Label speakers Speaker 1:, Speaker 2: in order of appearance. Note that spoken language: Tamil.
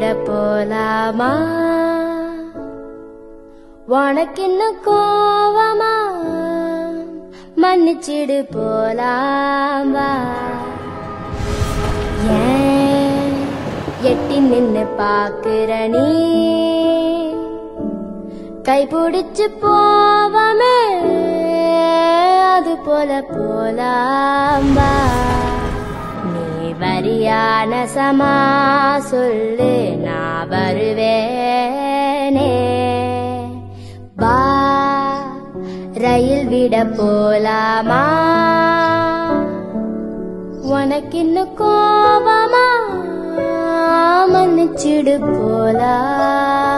Speaker 1: போலாமா உனக்கு இன்னும் கோவமா மன்னிச்சிடு போலாம் வா ஏன் எட்டி நின்னு பாக்குற நீ கைபிடிச்சு போவமே அது போல போலாம் வா நீ வரியான சமா சொல்லு நான் வருவேனே பா ரயில் விட போலாமா உனக்கு இன்னும் கோபமா மன்னிச்சிடு போலாம்